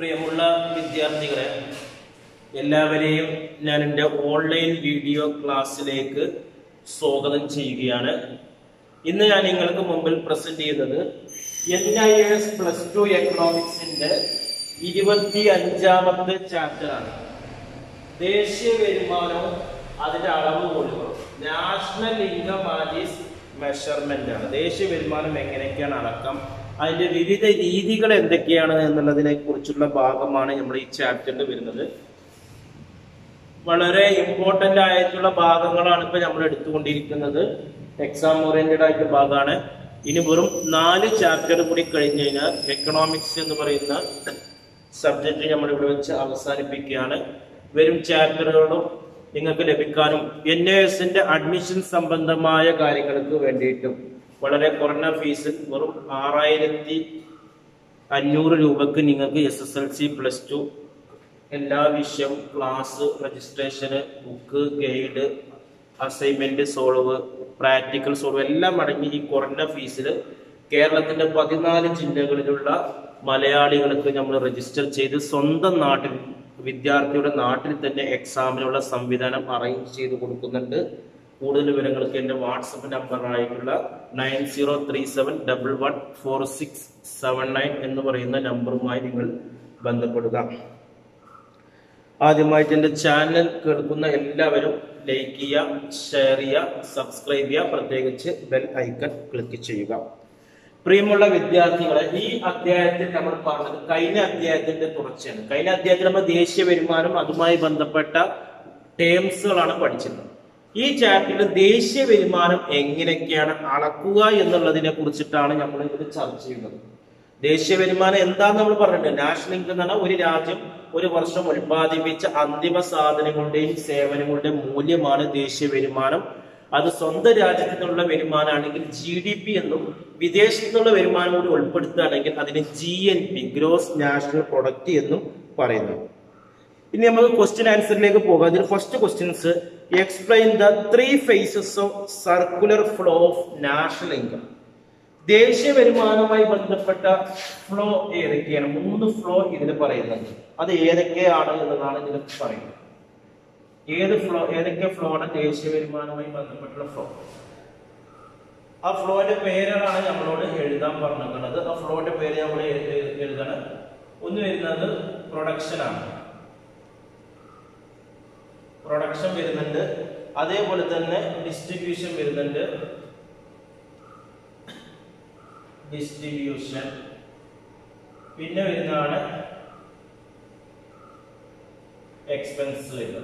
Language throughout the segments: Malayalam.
പ്രിയമുള്ള വിദ്യാർത്ഥികളെ എല്ലാവരെയും ഞാൻ എൻ്റെ ഓൺലൈൻ വീഡിയോ ക്ലാസ്സിലേക്ക് സ്വാഗതം ചെയ്യുകയാണ് ഇന്ന് ഞാൻ നിങ്ങൾക്ക് മുമ്പിൽ പ്രസന്റ് ചെയ്യുന്നത് N I S plus two എക്കണോമിക്സിന്റെ ഇരുപത്തി അഞ്ചാമത്തെ ചാപ്റ്ററാണ് ദേശീയ വരുമാനവും അതിന്റെ അളവുകോലുകളും നാഷണൽ ഇൻകം ആൻഡ് മെഷർമെന്റ് ആണ് ദേശീയ വരുമാനം എങ്ങനെയൊക്കെയാണ് അളക്കം അതിന്റെ വിവിധ രീതികൾ എന്തൊക്കെയാണ് എന്നുള്ളതിനെ കുറിച്ചുള്ള ഭാഗമാണ് നമ്മൾ ഈ ചാപ്റ്ററിൽ വരുന്നത് വളരെ ഇമ്പോർട്ടന്റ് ആയിട്ടുള്ള ഭാഗങ്ങളാണ് ഇപ്പൊ നമ്മൾ എടുത്തുകൊണ്ടിരിക്കുന്നത് എക്സാം ഓറിയന്റഡ് ആയിട്ടുള്ള ഭാഗമാണ് ഇനി വെറും നാല് ചാപ്റ്റർ കൂടി കഴിഞ്ഞ് കഴിഞ്ഞാൽ എക്കണോമിക്സ് എന്ന് പറയുന്ന സബ്ജക്റ്റ് നമ്മൾ ഇവിടെ വെച്ച് അവസാനിപ്പിക്കുകയാണ് വരും ചാപ്റ്ററുകളും നിങ്ങൾക്ക് ലഭിക്കാനും എൻ എ എസിന്റെ അഡ്മിഷൻ സംബന്ധമായ കാര്യങ്ങൾക്ക് വേണ്ടിയിട്ടും വളരെ കുറഞ്ഞ ഫീസിൽ വെറും ആറായിരത്തി അഞ്ഞൂറ് രൂപക്ക് നിങ്ങൾക്ക് S S L C plus two എല്ലാ വിഷയം ക്ലാസ് രജിസ്ട്രേഷന് book guide assignment solve practical solve എല്ലാം അടങ്ങി ഈ കുറഞ്ഞ ഫീസിൽ കേരളത്തിന്റെ പതിനാല് ജില്ലകളിലുള്ള മലയാളികൾക്ക് നമ്മൾ രജിസ്റ്റർ ചെയ്ത് സ്വന്തം നാട്ടിൽ വിദ്യാർത്ഥിയുടെ നാട്ടിൽ തന്നെ എക്സാമിനുള്ള സംവിധാനം അറേഞ്ച് ചെയ്ത് കൊടുക്കുന്നുണ്ട് കൂടുതൽ വിവരങ്ങൾക്ക് എൻ്റെ വാട്സപ്പ് നമ്പറായിട്ടുള്ള nine zero three seven double one four six seven nine എന്ന് പറയുന്ന നമ്പറുമായി നിങ്ങൾ ബന്ധപ്പെടുക ആദ്യമായിട്ട് എൻ്റെ ചാനൽ കേൾക്കുന്ന എല്ലാവരും ലൈക്ക് ചെയ്യുക ഷെയർ ചെയ്യുക സബ്സ്ക്രൈബ് ചെയ്യുക പ്രത്യേകിച്ച് ബെൽ ഐക്കൺ ക്ലിക്ക് ചെയ്യുക പ്രിയമുള്ള വിദ്യാർത്ഥികളെ ഈ അധ്യായത്തിൽ നമ്മൾ പറഞ്ഞത് കഴിഞ്ഞ അധ്യായത്തിന്റെ തുടർച്ചയാണ് കഴിഞ്ഞ അധ്യായത്തിൽ നമ്മൾ ദേശീയ വരുമാനം അതുമായി ബന്ധപ്പെട്ട ടേംസുകളാണ് പഠിച്ചത് ഈ ചാപ്റ്ററിൽ ദേശീയ വരുമാനം എങ്ങനെയൊക്കെയാണ് അളക്കുക എന്നുള്ളതിനെ കുറിച്ചിട്ടാണ് നമ്മൾ ഇത് ചർച്ച ചെയ്യുന്നത് ദേശീയ വരുമാനം എന്താന്ന് നമ്മൾ പറഞ്ഞിട്ടുണ്ട് നാഷണൽ ഇൻകം എന്ന് പറഞ്ഞാൽ ഒരു രാജ്യം ഒരു വർഷം ഉൽപ്പാദിപ്പിച്ച അന്തിമ സാധനങ്ങളുടെയും സേവനങ്ങളുടെയും മൂല്യമാണ് ദേശീയ വരുമാനം അത് സ്വന്തം രാജ്യത്തു നിന്നുള്ള വരുമാനമാണെങ്കിൽ ജി ഡി പി എന്നും വിദേശത്തു നിന്നുള്ള വരുമാനം കൂടി ഉൾപ്പെടുത്തുകയാണെങ്കിൽ അതിന് G N P gross national product എന്നും പറയുന്നു ഇനി നമുക്ക് ക്വസ്റ്റ്യൻ ആൻസറിലേക്ക് പോകാം അതിൽ first questions explain the three phases of circular flow of national income ദേശീയ വരുമാനവുമായി ബന്ധപ്പെട്ട ഫ്ലോ ഏതൊക്കെയാണ് മൂന്ന് ഫ്ലോ ഇതിൽ പറയുന്നത് അത് ഏതൊക്കെയാണ് എന്നതാണ് ഇതിൽ പറയുന്നത് ഏത് ഫ്ലോ ഏതൊക്കെ ഫ്ലോ ആണ് ദേശീയ വരുമാനവുമായി ബന്ധപ്പെട്ടുള്ള ഫ്ലോ ആ ഫ്ലോന്റെ പേരുകളാണ് നമ്മളോട് എഴുതാൻ പറഞ്ഞിട്ടുള്ളത് ആ ഫ്ലോന്റെ പേര് നമ്മൾ എഴുതണം ഒന്ന് വരുന്നത് പ്രൊഡക്ഷൻ ആണ് പ്രൊഡക്ഷൻ വരുന്നുണ്ട് അതേപോലെ തന്നെ ഡിസ്ട്രിബ്യൂഷൻ വരുന്നുണ്ട് ഡിസ്ട്രിബ്യൂഷൻ പിന്നെ വരുന്നതാണ് എക്സ്പെൻസ് വരുന്നത്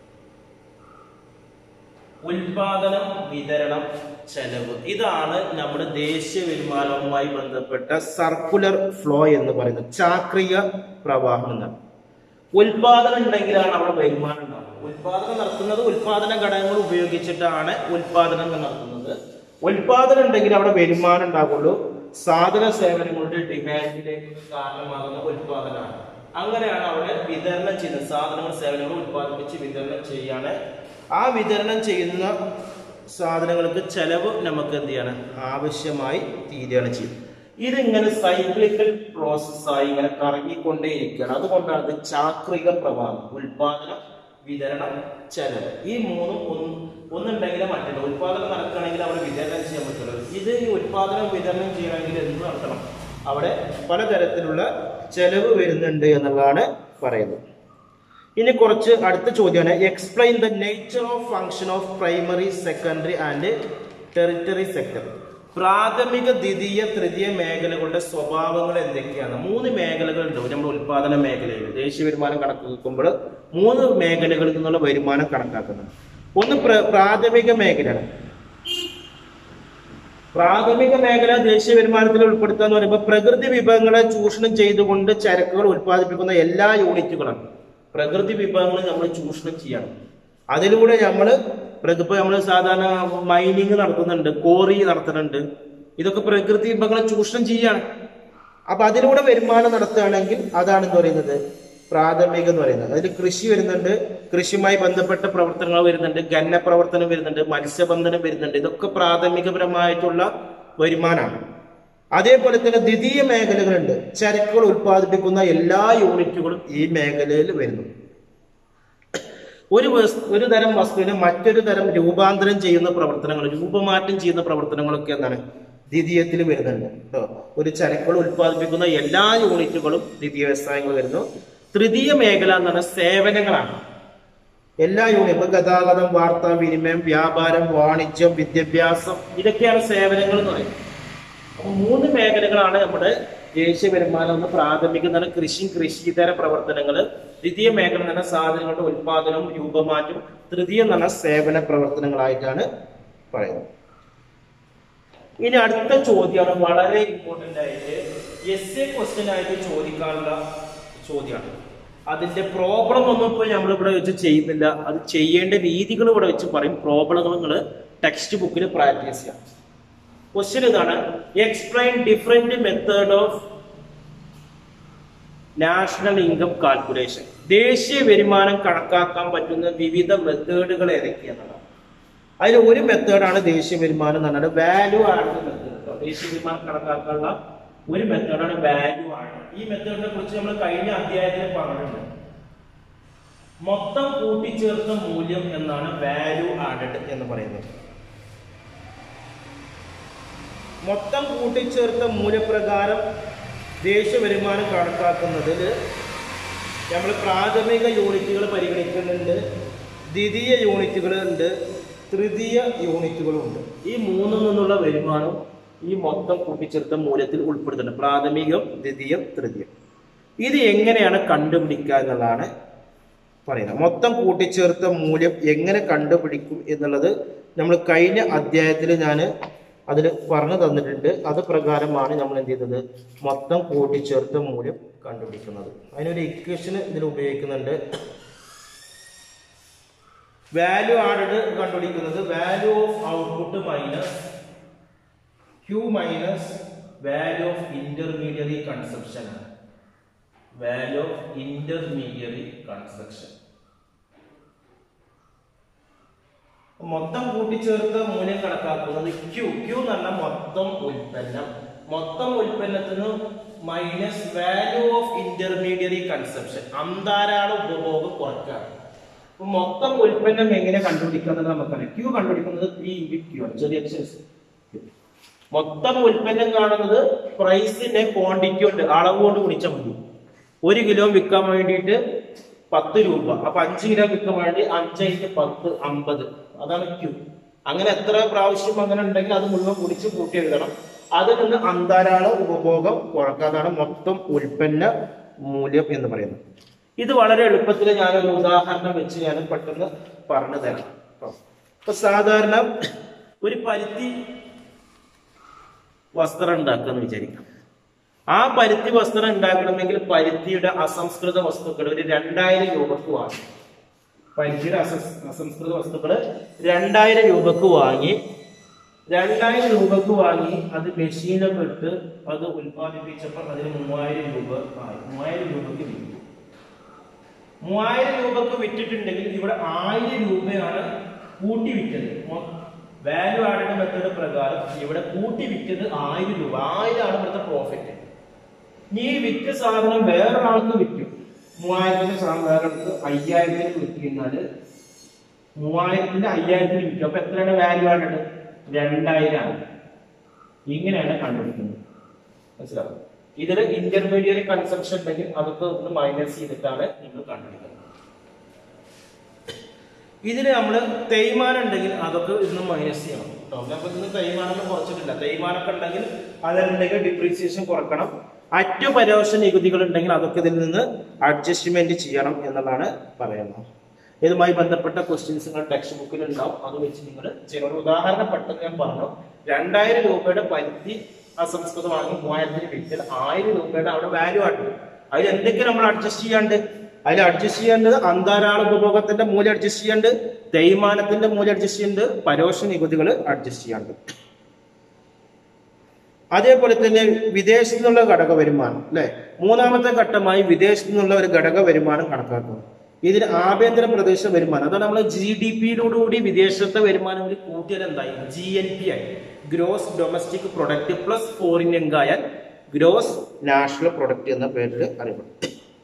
ഉൽപാദനം വിതരണം ചെലവ് ഇതാണ് നമ്മുടെ ദേശീയ വരുമാനവുമായി ബന്ധപ്പെട്ട സർക്കുലർ ഫ്ലോ എന്ന് പറയുന്നത് ചാക്രിക പ്രവാഹം എന്നാണ് ഉൽപാദനം ഉണ്ടെങ്കിലാണ് അവിടെ വരുമാനം ഉണ്ടാകുന്നത് ഉൽപാദനം നടത്തുന്നത് ഉൽപാദന ഘടകങ്ങൾ ഉപയോഗിച്ചിട്ടാണ് ഉൽപാദനം നടത്തുന്നത് ഉൽപാദനം ഉണ്ടെങ്കിൽ അവിടെ വരുമാനം ഉണ്ടാകുള്ളൂ സാധന സേവനങ്ങളുടെ ഡിമാൻഡിലേക്ക് കാരണമാകുന്ന ഉൽപാദനമാണ് അങ്ങനെയാണ് അവിടെ വിതരണം ചെയ്യുന്നത് സാധനങ്ങൾ സേവനങ്ങൾ ഉൽപ്പാദിപ്പിച്ച് വിതരണം ചെയ്യാണ് ആ വിതരണം ചെയ്യുന്ന സാധനങ്ങൾക്ക് ചെലവ് നമുക്ക് എന്ത് ചെയ്യണം ആവശ്യമായി തീരുകയാണ് ചെയ്യുന്നത് ഇതിങ്ങനെ സൈക്ലിക്കൽ പ്രോസസ്സായി ഇങ്ങനെ കറങ്ങിക്കൊണ്ടേയിരിക്കുകയാണ് അതുകൊണ്ടാണ് ഇത് ചാക്രിക പ്രവാഹം ഉൽപാദനം വിതരണം ചെലവ് ഈ മൂന്നും ഒന്ന് ഒന്നുണ്ടെങ്കിലേ മറ്റുള്ള ഉൽപാദനം നടക്കുകയാണെങ്കിൽ അവിടെ വിതരണം ചെയ്യാൻ പറ്റുള്ളൂ ഇത് ഈ ഉൽപാദനം വിതരണം ചെയ്യണമെങ്കിൽ എന്ത് നടത്തണം അവിടെ പലതരത്തിലുള്ള ചെലവ് വരുന്നുണ്ട് എന്നുള്ളതാണ് പറയുന്നത് ഇനി കുറച്ച് അടുത്ത ചോദ്യമാണ് explain the nature of function of primary secondary and territory sector പ്രാഥമിക ദ്വിതീയ തൃതീയ മേഖലകളുടെ സ്വഭാവങ്ങൾ എന്തൊക്കെയാണ് മൂന്ന് മേഖലകളുണ്ട് നമ്മുടെ ഉൽപാദന മേഖലയിൽ ദേശീയ വരുമാനം കണക്കാക്കുമ്പോൾ മൂന്ന് മേഖലകളിൽ നിന്നുള്ള വരുമാനം കണക്കാക്കുന്നത് ഒന്ന് പ്രാഥമിക മേഖലയാണ് പ്രാഥമിക മേഖല ദേശീയ വരുമാനത്തിൽ ഉൾപ്പെടുത്തുക എന്ന് പറയുമ്പോൾ പ്രകൃതി വിഭവങ്ങളെ ചൂഷണം ചെയ്തുകൊണ്ട് ചരക്കുകൾ ഉൽപ്പാദിപ്പിക്കുന്ന എല്ലാ യൂണിറ്റുകളും പ്രകൃതി വിഭവങ്ങൾ നമ്മൾ ചൂഷണം ചെയ്യണം അതിലൂടെ നമ്മൾ ഇപ്പൊ നമ്മൾ സാധാരണ മൈനിങ് നടത്തുന്നുണ്ട് കോറി നടത്തുന്നുണ്ട് ഇതൊക്കെ പ്രകൃതി വിഭവങ്ങളെ ചൂഷണം ചെയ്യാണ് അപ്പൊ അതിലൂടെ വരുമാനം നടത്തുകയാണെങ്കിൽ അതാണ് എന്ന് പറയുന്നത് പ്രാഥമികം എന്ന് പറയുന്നത് അതിൽ കൃഷി വരുന്നുണ്ട് കൃഷിയുമായി ബന്ധപ്പെട്ട പ്രവർത്തനങ്ങൾ വരുന്നുണ്ട് ഖന പ്രവർത്തനം വരുന്നുണ്ട് മത്സ്യബന്ധനം വരുന്നുണ്ട് ഇതൊക്കെ പ്രാഥമികപരമായിട്ടുള്ള വരുമാനമാണ് അതേപോലെ തന്നെ ദ്വിതീയ മേഖലകളുണ്ട് ചരക്കുകൾ ഉൽപ്പാദിപ്പിക്കുന്ന എല്ലാ യൂണിറ്റുകളും ഈ മേഖലയിൽ വരുന്നു ഒരു വസ്- ഒരു തരം വസ്തുവിനെ മറ്റൊരു തരം രൂപാന്തരം ചെയ്യുന്ന പ്രവർത്തനങ്ങൾ രൂപമാറ്റം ചെയ്യുന്ന പ്രവർത്തനങ്ങളൊക്കെ എന്താണ് ദ്വിതീയത്തിൽ വരുന്നുണ്ട് കേട്ടോ ഒരു ചരക്കുകൾ ഉൽപ്പാദിപ്പിക്കുന്ന എല്ലാ യൂണിറ്റുകളും ദ്വിതീയ വ്യവസായങ്ങൾ വരുന്നു തൃതീയ മേഖല എന്ന് പറഞ്ഞാൽ സേവനങ്ങളാണ് എല്ലാ യൂണിറ്റും ഇപ്പൊ ഗതാഗതം വാർത്താവിനിമയം വ്യാപാരം വാണിജ്യം വിദ്യാഭ്യാസം ഇതൊക്കെയാണ് സേവനങ്ങൾ എന്ന് പറയുന്നത് അപ്പൊ മൂന്ന് മേഖലകളാണ് നമ്മുടെ ദേശീയ വരുമാനം ഒന്ന് പ്രാഥമിക എന്ന് പറഞ്ഞാൽ കൃഷി കൃഷിയിതര പ്രവർത്തനങ്ങൾ ദ്വിതീയ മേഖല എന്ന് പറഞ്ഞാൽ സാധനങ്ങളുടെ ഉൽപാദനവും രൂപമാറ്റം തൃതീയം എന്ന് പറഞ്ഞാൽ സേവന പ്രവർത്തനങ്ങളായിട്ടാണ് പറയുന്നത് ഇനി അടുത്ത ചോദ്യമാണ് വളരെ ഇമ്പോർട്ടന്റ് ആയിട്ട് എസ് എ ക്വസ്റ്റ്യൻ ആയിട്ട് ചോദിക്കാനുള്ള ചോദ്യമാണ് അതിന്റെ പ്രോബ്ലം ഒന്നും ഇപ്പോൾ നമ്മൾ ഇവിടെ വെച്ച് ചെയ്യുന്നില്ല അത് ചെയ്യേണ്ട രീതികൾ ഇവിടെ വെച്ച് പറയും പ്രോബ്ലങ്ങൾ നിങ്ങൾ ടെക്സ്റ്റ് ബുക്കിൽ പ്രാക്ടീസ് ചെയ്യാം ക്വസ്റ്റ്യൻ ഇതാണ് explain different method of national income calculation ദേശീയ വരുമാനം കണക്കാക്കാൻ പറ്റുന്ന വിവിധ മെത്തേഡുകൾ ഏതൊക്കെയാണെന്നാണ് അതിൽ ഒരു മെത്തേഡാണ് ദേശീയ വരുമാനം എന്ന് പറഞ്ഞാൽ വാല്യൂ ആഡ് മെത്തേഡ് ദേശീയ വരുമാനം കണക്കാക്കാനുള്ള ഒരു മെത്തേഡാണ് വാല്യൂ ആഡ് ഈ മെത്തേഡിനെ കുറിച്ച് നമ്മൾ കഴിഞ്ഞ അധ്യായത്തിൽ പറഞ്ഞിട്ടുണ്ട് മൊത്തം കൂട്ടിച്ചേർത്ത മൂല്യം എന്നാണ് വാല്യൂ ആഡഡ് എന്ന് പറയുന്നത് മൊത്തം കൂട്ടിച്ചേർത്ത മൂല്യപ്രകാരം ദേശീയ വരുമാനം കണക്കാക്കുന്നതിൽ നമ്മൾ പ്രാഥമിക യൂണിറ്റുകൾ പരിഗണിക്കുന്നുണ്ട് ദ്വിതീയ യൂണിറ്റുകളുണ്ട് തൃതീയ യൂണിറ്റുകളുണ്ട് ഈ മൂന്നിൽ നിന്നുള്ള വരുമാനം ഈ മൊത്തം കൂട്ടിച്ചേർത്ത മൂല്യത്തിൽ ഉൾപ്പെടുത്തുന്നുണ്ട് പ്രാഥമികം ദ്വിതീയം തൃതീയം ഇത് എങ്ങനെയാണ് കണ്ടുപിടിക്കുക എന്നുള്ളതാണ് പറയുന്നത് മൊത്തം കൂട്ടിച്ചേർത്ത മൂല്യം എങ്ങനെ കണ്ടുപിടിക്കും എന്നുള്ളത് നമ്മൾ കഴിഞ്ഞ അധ്യായത്തിൽ ഞാൻ അതിൽ പറഞ്ഞു തന്നിട്ടുണ്ട് അത് പ്രകാരമാണ് നമ്മൾ എന്ത് ചെയ്യുന്നത് മൊത്തം കൂട്ടിച്ചേർത്ത മൂല്യം കണ്ടുപിടിക്കുന്നത് അതിനൊരു ഇക്വേഷൻ ഇതിൽ ഉപയോഗിക്കുന്നുണ്ട് വാല്യൂ ആഡഡ് കണ്ടുപിടിക്കുന്നത് value of output minus Q minus value of intermediary consumption ആണ് വാല്യൂ ഓഫ് ഇന്റർമീഡിയറി കൺസ്ട്രക്ഷൻ മൊത്തം കൂട്ടിച്ചേർത്ത മൂല്യം കണക്കാക്കുന്നത് ക്യൂ ക്യൂ എന്ന് പറഞ്ഞാൽ മൊത്തം ഉൽപ്പന്നം മൊത്തം ഉൽപ്പന്നത്തിന് minus value of intermediary consumption അന്താരാള ഉപഭോഗം കുറയ്ക്കുക അപ്പൊ മൊത്തം ഉൽപ്പന്നം എങ്ങനെ കണ്ടുപിടിക്കുന്നത് നമുക്കറിയാം ക്യൂ കണ്ടുപിടിക്കുന്നത് പി ഇൻറ്റു ക്യൂ ആണ് ചെറിയ അക്ഷരം മൊത്തം ഉൽപ്പന്നം കാണുന്നത് പ്രൈസിന്റെ ക്വാണ്ടിറ്റി ഉണ്ട് അളവ് കൊണ്ട് ഗുണിച്ചാൽ മതി ഒരു കിലോ വിൽക്കാൻ വേണ്ടിയിട്ട് പത്ത് രൂപ അപ്പൊ അഞ്ച് കിലോ വിൽക്കാൻ വേണ്ടി അഞ്ചൈറ്റ് പത്ത് അമ്പത് അതാണ് ക്യൂ അങ്ങനെ എത്ര പ്രാവശ്യം അങ്ങനെ ഉണ്ടെങ്കിൽ അത് മുഴുവൻ കുടിച്ച് കൂട്ടി എഴുതണം അതിൽ നിന്ന് അന്താരാള ഉപഭോഗം കുറക്കാതാണ് മൊത്തം ഉൽപ്പന്ന മൂല്യം എന്ന് പറയുന്നത് ഇത് വളരെ എളുപ്പത്തിൽ ഞാനൊരു ഉദാഹരണം വെച്ച് ഞാൻ പെട്ടെന്ന് പറഞ്ഞു തരാം ട്ടോ. ഇപ്പൊ സാധാരണ ഒരു പരുത്തി വസ്ത്രം ഉണ്ടാക്കാന്ന് വിചാരിക്കാം ആ പരുത്തി വസ്ത്രം ഉണ്ടാക്കണമെങ്കിൽ പരുത്തിയുടെ അസംസ്കൃത വസ്തുക്കൾ ഒരു രണ്ടായിരം രൂപക്ക് വാങ്ങി പരുത്തിയുടെ അസംസ് അസംസ്കൃത വസ്തുക്കൾ രണ്ടായിരം രൂപക്ക് വാങ്ങി രണ്ടായിരം രൂപക്ക് വാങ്ങി അത് മെഷീനൊക്കെ ഇട്ട് അത് ഉൽപ്പാദിപ്പിച്ചപ്പോൾ അതിന് മൂവായിരം രൂപ ആയി മൂവായിരം രൂപക്ക് വിറ്റു മൂവായിരം രൂപക്ക് വിറ്റിട്ടുണ്ടെങ്കിൽ ഇവിടെ ആയിരം രൂപയാണ് കൂട്ടി വിറ്റത് വാല്യൂ ആഡഡ് മെത്തേഡ് പ്രകാരം ഇവിടെ കൂട്ടി വിറ്റത് ആയിരം രൂപ ആയിരം ആണ് ഇവിടുത്തെ പ്രോഫിറ്റ് ഈ വിറ്റ സാധനം വേറൊരാൾക്ക് വിറ്റു മൂവായിരത്തിന്റെ സാധനം വേറൊരാൾക്ക് അയ്യായിരത്തിന് വിറ്റ് കഴിഞ്ഞാല് മൂവായിരത്തിന്റെ അയ്യായിരത്തിന് വിറ്റു അപ്പൊ എത്രയാണ് വാല്യൂ ആഡഡ് രണ്ടായിരം ആണ് ഇങ്ങനെയാണ് കണ്ടുപിടിക്കുന്നത് മനസ്സിലാവും ഇതിൽ ഇന്റർമീഡിയറ്റ് കൺസംഷൻ ഉണ്ടെങ്കിൽ അതൊക്കെ ഒന്ന് മൈനസ് ചെയ്തിട്ടാണ് നിങ്ങൾ കണ്ടുപിടിക്കുന്നത് ഇതിൽ നമ്മൾ തേയ്മാനം ഉണ്ടെങ്കിൽ അതൊക്കെ ഇന്ന് മൈനസ് ചെയ്യണം കേട്ടോ അപ്പൊ ഇന്ന് തേയ്മാനം കുറച്ചിട്ടില്ല തേയ്മാനമൊക്കെ ഉണ്ടെങ്കിൽ അതിലുണ്ടെങ്കിൽ ഡിപ്രീസിയേഷൻ കുറക്കണം അറ്റു പരോക്ഷ നികുതികൾ ഉണ്ടെങ്കിൽ അതൊക്കെ ഇതിൽ നിന്ന് അഡ്ജസ്റ്റ്മെന്റ് ചെയ്യണം എന്നുള്ളതാണ് പറയുന്നത് ഇതുമായി ബന്ധപ്പെട്ട ക്വസ്റ്റ്യൻസ് നിങ്ങൾ ടെക്സ്റ്റ് ബുക്കിൽ ഉണ്ടാവും അത് വെച്ച് നിങ്ങൾ ചെയ്യണം ഒരു ഉദാഹരണം പെട്ടെന്ന് ഞാൻ പറഞ്ഞു രണ്ടായിരം രൂപയുടെ പരുത്തി അസംസ്കൃതം വാങ്ങി മൂവായിരത്തിന് വിറ്റാൽ ആയിരം രൂപയുടെ അവിടെ വാല്യൂ ആണ് അതിൽ എന്തൊക്കെ നമ്മൾ അഡ്ജസ്റ്റ് ചെയ്യാണ്ട് അതിൽ അഡ്ജസ്റ്റ് ചെയ്യേണ്ടത് അന്താരാള ഉപഭോഗത്തിന്റെ മൂല്യം അഡ്ജസ്റ്റ് ചെയ്യാണ്ട് തേയ്മാനത്തിന്റെ മൂല്യം അഡ്ജസ്റ്റ് ചെയ്യുന്നുണ്ട് പരോക്ഷ നികുതികൾ അഡ്ജസ്റ്റ് ചെയ്യാണ്ട് അതേപോലെ തന്നെ വിദേശത്തു നിന്നുള്ള ഘടക വരുമാനം അല്ലെ മൂന്നാമത്തെ ഘട്ടമായി വിദേശത്തു നിന്നുള്ള ഒരു ഘടക വരുമാനം കണക്കാക്കുന്നു ഇതിന് ആഭ്യന്തര പ്രദേശ വരുമാനം അതാണ് നമ്മൾ ജി ഡി പിയിലോടുകൂടി വിദേശത്തെ വരുമാനം കൂടി കൂട്ടിയാൽ എന്തായി ജി എൻ പി ആയി gross domestic product plus foreign income ആയാൽ ഗ്രോസ് നാഷണൽ പ്രൊഡക്റ്റ് എന്ന പേരിൽ അറിയപ്പെടും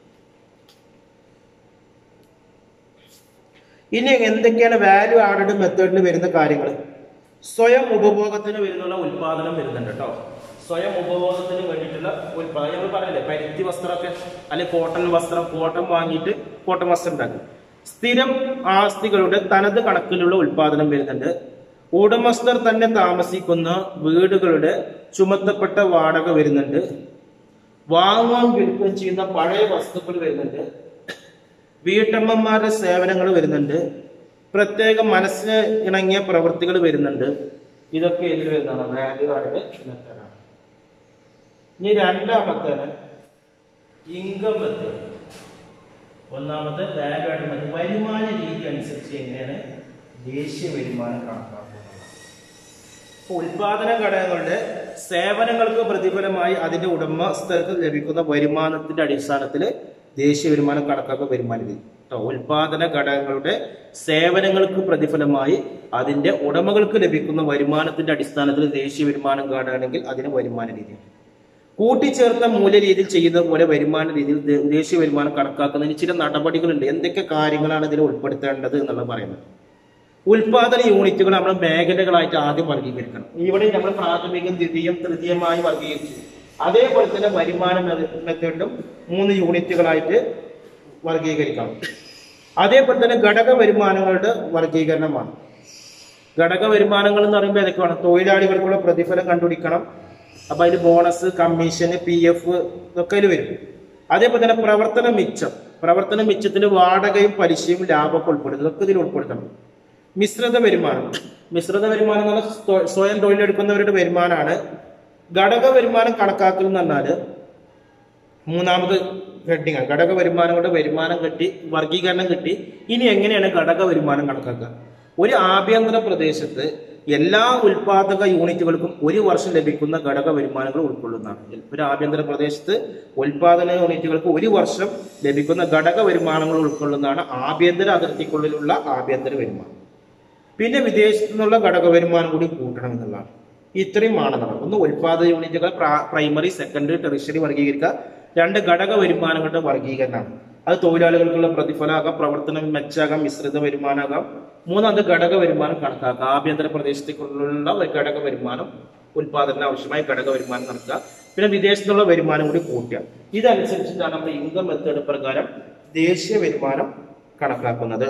ഇനി എന്തൊക്കെയാണ് വാല്യൂ ആഡഡ് മെത്തേഡിൽ വരുന്ന കാര്യങ്ങൾ സ്വയം ഉപഭോഗത്തിന് വരുന്നുള്ള ഉൽപാദനം വരുന്നുണ്ട് കേട്ടോ സ്വയം ഉപഭോഗത്തിന് വേണ്ടിയിട്ടുള്ള ഉൽപാദനം നമ്മൾ പറയില്ലേ പരുത്തി വസ്ത്രമൊക്കെ അല്ലെങ്കിൽ കോട്ടൺ വസ്ത്രം കോട്ടൺ വാങ്ങിയിട്ട് കോട്ടൺ വസ്ത്രം ഉണ്ടാക്കും സ്ഥിരം ആസ്തികളുടെ തനത് കണക്കിലുള്ള ഉൽപാദനം വരുന്നുണ്ട് ഉടമസ്ഥർ തന്നെ താമസിക്കുന്ന വീടുകളുടെ ചുമത്തപ്പെട്ട വാടക വരുന്നുണ്ട് വാങ്ങാൻ വിൽക്കുകയും ചെയ്യുന്ന പഴയ വസ്തുക്കൾ വരുന്നുണ്ട് വീട്ടമ്മമാരുടെ സേവനങ്ങൾ വരുന്നുണ്ട് പ്രത്യേക മനസ്സിന് ഇണങ്ങിയ പ്രവൃത്തികൾ വരുന്നുണ്ട് ഇതൊക്കെ ഇതിൽ വരുന്നതാണ് വാല്യൂ ആയിട്ട് മെത്തേഡാണ് ഇനി രണ്ടാമത്തേന് ഇൻകം മെത്തേഡ് ഒന്നാമത്തെ വാല്യൂ ആയിട്ട് മെത്തേഡ് വരുമാന രീതി അനുസരിച്ച് എങ്ങനെയാണ് ദേശീയ വരുമാനം കണക്കാക്കുന്നത് ഇപ്പൊ ഉൽപാദന ഘടകങ്ങളുടെ സേവനങ്ങൾക്ക് പ്രതിഫലമായി അതിന്റെ ഉടമസ്ഥർക്ക് ലഭിക്കുന്ന വരുമാനത്തിന്റെ അടിസ്ഥാനത്തിൽ ദേശീയ വരുമാനം കണക്കാക്കുക വരുമാന രീതി കേട്ടോ ഉൽപാദന ഘടകങ്ങളുടെ സേവനങ്ങൾക്ക് പ്രതിഫലമായി അതിന്റെ ഉടമകൾക്ക് ലഭിക്കുന്ന വരുമാനത്തിന്റെ അടിസ്ഥാനത്തിൽ ദേശീയ വരുമാനം കാണുകയാണെങ്കിൽ അതിന് വരുമാന രീതിയാണ് കൂട്ടിച്ചേർത്ത മൂല്യരീതിയിൽ ചെയ്യുന്ന പോലെ വരുമാന രീതിയിൽ ദേ- ദേശീയ വരുമാനം കണക്കാക്കുന്നതിന് ചില നടപടികളുണ്ട് എന്തൊക്കെ കാര്യങ്ങളാണ് ഇതിൽ ഉൾപ്പെടുത്തേണ്ടത് എന്നുള്ളത് പറയുന്നത് ഉൽപാദന യൂണിറ്റുകൾ നമ്മൾ മേഖലകളായിട്ട് ആദ്യം വർഗീകരിക്കണം ഇവിടെ നമ്മൾ പ്രാഥമികം ദ്വിതീയം തൃതീയമായി വർഗീകരിച്ചു അതേപോലെ തന്നെ വരുമാന മെ- മെത്തേഡിലും മൂന്ന് യൂണിറ്റുകളായിട്ട് വർഗീകരിക്കണം അതേപോലെ തന്നെ ഘടക വരുമാനങ്ങളുടെ വർഗീകരണമാണ് ഘടക വരുമാനങ്ങൾ എന്ന് പറയുമ്പോൾ ഏതൊക്കെയാണ് തൊഴിലാളികൾക്കുള്ള പ്രതിഫലം കണ്ടുപിടിക്കണം അപ്പൊ അതിൽ ബോണസ് കമ്മീഷന് പി എഫ് ഇതൊക്കെ അതിൽ വരും അതേപോലെ തന്നെ പ്രവർത്തന മിച്ചം പ്രവർത്തന മിച്ചത്തിന് വാടകയും പലിശയും ലാഭമൊക്കെ ഉൾപ്പെടും ഇതൊക്കെ ഇതിൽ ഉൾപ്പെടുത്തണം മിശ്രിത വരുമാനം മിശ്രിത വരുമാനം എന്ന് പറഞ്ഞാൽ സ്വ- സ്വയം തൊഴിലെടുക്കുന്നവരുടെ വരുമാനമാണ് ഘടക വരുമാനം കണക്കാക്കൽ എന്ന് പറഞ്ഞാല് മൂന്നാമത് ഹെഡിങ് ആണ് ഘടക വരുമാനങ്ങളുടെ വരുമാനം കിട്ടി വർഗീകരണം കിട്ടി ഇനി എങ്ങനെയാണ് ഘടക വരുമാനം കണക്കാക്കുക ഒരു ആഭ്യന്തര പ്രദേശത്ത് എല്ലാ ഉൽപാദക യൂണിറ്റുകൾക്കും ഒരു വർഷം ലഭിക്കുന്ന ഘടക വരുമാനങ്ങൾ ഉൾക്കൊള്ളുന്നതാണ് ഒരു ആഭ്യന്തര പ്രദേശത്ത് ഉൽപാദന യൂണിറ്റുകൾക്ക് ഒരു വർഷം ലഭിക്കുന്ന ഘടക വരുമാനങ്ങൾ ഉൾക്കൊള്ളുന്നതാണ് ആഭ്യന്തര അതിർത്തിക്കുള്ളിലുള്ള ആഭ്യന്തര വരുമാനം പിന്നെ വിദേശത്തു നിന്നുള്ള ഘടക വരുമാനം കൂടി കൂട്ടണം എന്നുള്ളതാണ് ഇത്രയും മാനദണ്ഡം ഒന്ന് ഉൽപാദന യൂണിറ്റുകൾ പ്രാ- പ്രൈമറി സെക്കൻഡറി ടെറിഷറി വർഗീകരിക്കുക രണ്ട് ഘടക വരുമാനങ്ങളുടെ വർഗീകരണമാണ് അത് തൊഴിലാളികൾക്കുള്ള പ്രതിഫലമാകാം പ്രവർത്തനം മെച്ചാകാം മിശ്രിത വരുമാനമാകാം മൂന്നാമത് ഘടക വരുമാനം കണക്കാക്കുക ആഭ്യന്തര പ്രദേശത്തേക്കുള്ള ഒരു ഘടക വരുമാനം ഉൽപാദന ആവശ്യമായ ഘടക വരുമാനം നടക്കുക പിന്നെ വിദേശത്തുള്ള വരുമാനം കൂടി കൂട്ടുക ഇതനുസരിച്ചിട്ടാണ് നമ്മൾ ഇൻകം മെത്തേഡ് പ്രകാരം ദേശീയ വരുമാനം കണക്കാക്കുന്നത്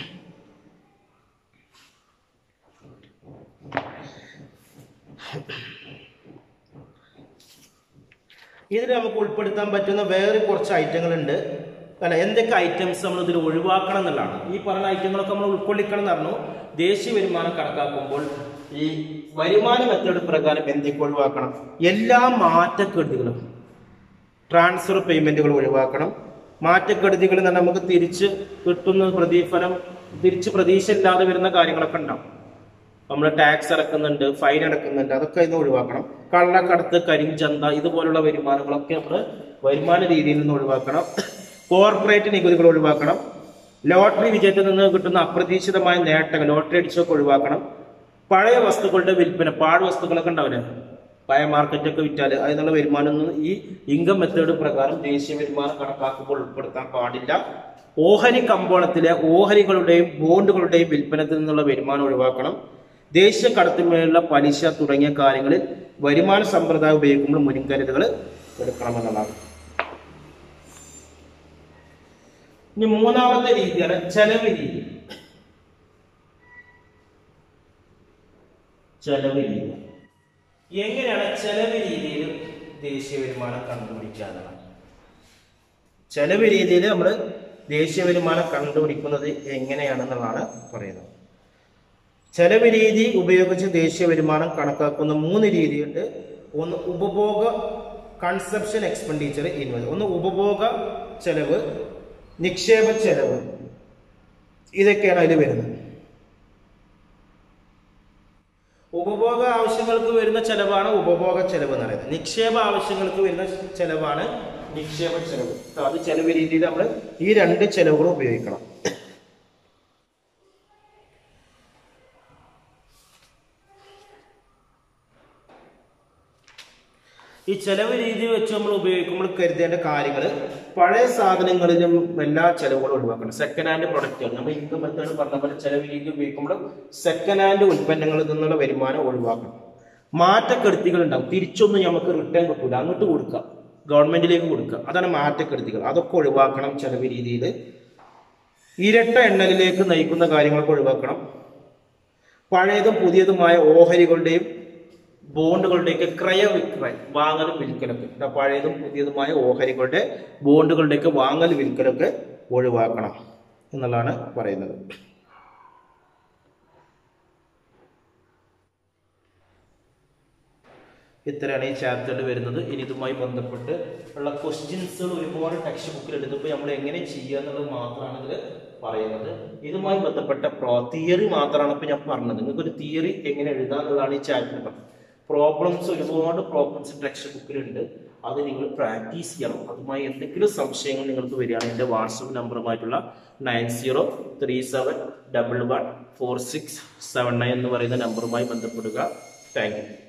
ഇതിൽ നമുക്ക് ഉൾപ്പെടുത്താൻ പറ്റുന്ന വേറെ കുറച്ച് ഐറ്റങ്ങൾ ഉണ്ട് അല്ല എന്തൊക്കെ ഐറ്റംസ് നമ്മൾ ഇതിൽ ഒഴിവാക്കണം എന്നുള്ളതാണ് ഈ പറഞ്ഞ ഐറ്റങ്ങളൊക്കെ നമ്മൾ ഉൾക്കൊള്ളിക്കണം എന്ന് പറഞ്ഞു ദേശീയ വരുമാനം കണക്കാക്കുമ്പോൾ ഈ വരുമാന മെത്തേഡ് പ്രകാരം എന്തൊക്കെ ഒഴിവാക്കണം എല്ലാ മാറ്റക്കെടുതികളും ട്രാൻസ്ഫർ പേയ്മെന്റുകൾ ഒഴിവാക്കണം മാറ്റക്കെടുതികൾ എന്ന് പറഞ്ഞാൽ നമുക്ക് തിരിച്ച് കിട്ടുന്ന പ്രതിഫലം തിരിച്ച് പ്രതീക്ഷ ഇല്ലാതെ വരുന്ന കാര്യങ്ങളൊക്കെ ഉണ്ടാവും നമ്മൾ ടാക്സ് അടക്കുന്നുണ്ട് ഫൈൻ അടക്കുന്നുണ്ട് അതൊക്കെ ഇന്ന് ഒഴിവാക്കണം കള്ളക്കടത്ത് കരിഞ്ചന്ത ഇതുപോലുള്ള വരുമാനങ്ങളൊക്കെ നമ്മൾ വരുമാന രീതിയിൽ നിന്ന് ഒഴിവാക്കണം കോർപ്പറേറ്റ് നികുതികൾ ഒഴിവാക്കണം ലോട്ടറി വിജയത്തിൽ നിന്ന് കിട്ടുന്ന അപ്രതീക്ഷിതമായ നേട്ടങ്ങൾ ലോട്ടറി അടിച്ചൊക്കെ ഒഴിവാക്കണം പഴയ വസ്തുക്കളുടെ വിൽപ്പന പാഴ് വസ്തുക്കളൊക്കെ ഉണ്ടാവില്ലേ പഴയ മാർക്കറ്റൊക്കെ വിറ്റാൽ അതിനുള്ള വരുമാനം ഒന്നും ഈ ഇൻകം മെത്തേഡ് പ്രകാരം ദേശീയ വരുമാനം കണക്കാക്കുമ്പോൾ ഉൾപ്പെടുത്താൻ പാടില്ല ഓഹരി കമ്പോളത്തിലെ ഓഹരികളുടെയും ബോണ്ടുകളുടെയും വിൽപ്പനത്തിൽ നിന്നുള്ള വരുമാനം ഒഴിവാക്കണം ദേശീയ കടത്തിന്മേലുള്ള പലിശ തുടങ്ങിയ കാര്യങ്ങളിൽ വരുമാന സമ്പ്രദായം ഉപയോഗിക്കുമ്പോൾ മുൻകരുതലുകൾ എടുക്കണമെന്നുള്ളതാണ് ഇനി മൂന്നാമത്തെ രീതിയാണ് ചെലവ് രീതി ചെലവ് രീതി എങ്ങനെയാണ് ചെലവ് രീതിയിൽ ദേശീയ വരുമാനം കണ്ടുപിടിക്കുക എന്നുള്ളത് ചെലവ് രീതിയിൽ നമ്മൾ ദേശീയ വരുമാനം കണ്ടുപിടിക്കുന്നത് എങ്ങനെയാണെന്നുള്ളതാണ് പറയുന്നത് ചെലവ് രീതി ഉപയോഗിച്ച് ദേശീയ വരുമാനം കണക്കാക്കുന്ന മൂന്ന് രീതിയുണ്ട് ഒന്ന് ഉപഭോഗ കൺസപ്ഷൻ എക്സ്പെൻഡിച്ചർ ഇൻവെസ്റ്റ് ഒന്ന് ഉപഭോഗ ചെലവ് നിക്ഷേപ ചെലവ് ഇതൊക്കെയാണ് അതിൽ വരുന്നത് ഉപഭോഗ ആവശ്യങ്ങൾക്ക് വരുന്ന ചെലവാണ് ഉപഭോഗ ചെലവ് എന്ന് പറയുന്നത് നിക്ഷേപ ആവശ്യങ്ങൾക്ക് വരുന്ന ചെലവാണ് നിക്ഷേപ ചെലവ് അത് ചെലവ് രീതിയിൽ നമ്മൾ ഈ രണ്ട് ചെലവുകളും ഉപയോഗിക്കണം ഈ ചെലവ് രീതി വെച്ച് നമ്മൾ ഉപയോഗിക്കുമ്പോൾ കരുതേണ്ട കാര്യങ്ങൾ പഴയ സാധനങ്ങളിലും എല്ലാ ചെലവുകളും ഒഴിവാക്കണം സെക്കൻഡ് ഹാൻഡ് പ്രൊഡക്റ്റുകൾ നമ്മൾ ഇൻകം മെത്തേഡ് പറഞ്ഞ പോലെ ചെലവ് രീതി ഉപയോഗിക്കുമ്പോൾ സെക്കൻഡ് ഹാൻഡ് ഉൽപ്പന്നങ്ങളിൽ നിന്നുള്ള വരുമാനം ഒഴിവാക്കണം മാറ്റക്കെടുത്തികൾ ഉണ്ടാവും തിരിച്ചൊന്നും നമുക്ക് റിട്ടേൺ കിട്ടൂല അങ്ങോട്ട് കൊടുക്കുക ഗവൺമെന്റിലേക്ക് കൊടുക്കുക അതാണ് മാറ്റക്കെടുത്തികൾ അതൊക്കെ ഒഴിവാക്കണം ചെലവ് രീതിയിൽ ഇരട്ട എണ്ണലിലേക്ക് നയിക്കുന്ന കാര്യങ്ങളൊക്കെ ഒഴിവാക്കണം പഴയതും പുതിയതുമായ ഓഹരികളുടെയും ബോണ്ടുകളുടെയൊക്കെ ക്രയവിക്രയം വാങ്ങലും വിൽക്കലൊക്കെ ഇതാ പഴയതും പുതിയതുമായ ഓഹരികളുടെ ബോണ്ടുകളുടെയൊക്കെ വാങ്ങൽ വിൽക്കലൊക്കെ ഒഴിവാക്കണം എന്നുള്ളതാണ് പറയുന്നത് ഇത്രയാണ് ഈ ചാപ്റ്ററിൽ വരുന്നത് ഇനി ഇതുമായി ബന്ധപ്പെട്ട് ഉള്ള ക്വസ്റ്റ്യൻസുകൾ ഒരുപാട് ടെക്സ്റ്റ് ബുക്കിൽ എടുത്തപ്പോൾ നമ്മൾ എങ്ങനെ ചെയ്യുക എന്നുള്ളത് മാത്രമാണ് ഇതിൽ പറയുന്നത് ഇതുമായി ബന്ധപ്പെട്ട പ്രോ തിയറി മാത്രമാണ് ഇപ്പൊ ഞാൻ പറഞ്ഞത് നിങ്ങൾക്ക് ഒരു തിയറി എങ്ങനെ എഴുതാം എന്നുള്ളതാണ് ഈ ചാപ്റ്ററിൽ പറഞ്ഞത് പ്രോബ്ലംസ് ഒരുപാട് പ്രോബ്ലംസ് ടെക്സ്റ്റ് ബുക്കിലുണ്ട് അത് നിങ്ങൾ പ്രാക്ടീസ് ചെയ്യണം അതുമായി എന്തെങ്കിലും സംശയങ്ങൾ നിങ്ങൾക്ക് വരികയാണെങ്കിൽ എൻ്റെ വാട്സപ്പ് നമ്പറുമായിട്ടുള്ള nine zero three seven double one four six seven nine എന്ന് പറയുന്ന നമ്പറുമായി ബന്ധപ്പെടുക താങ്ക് യു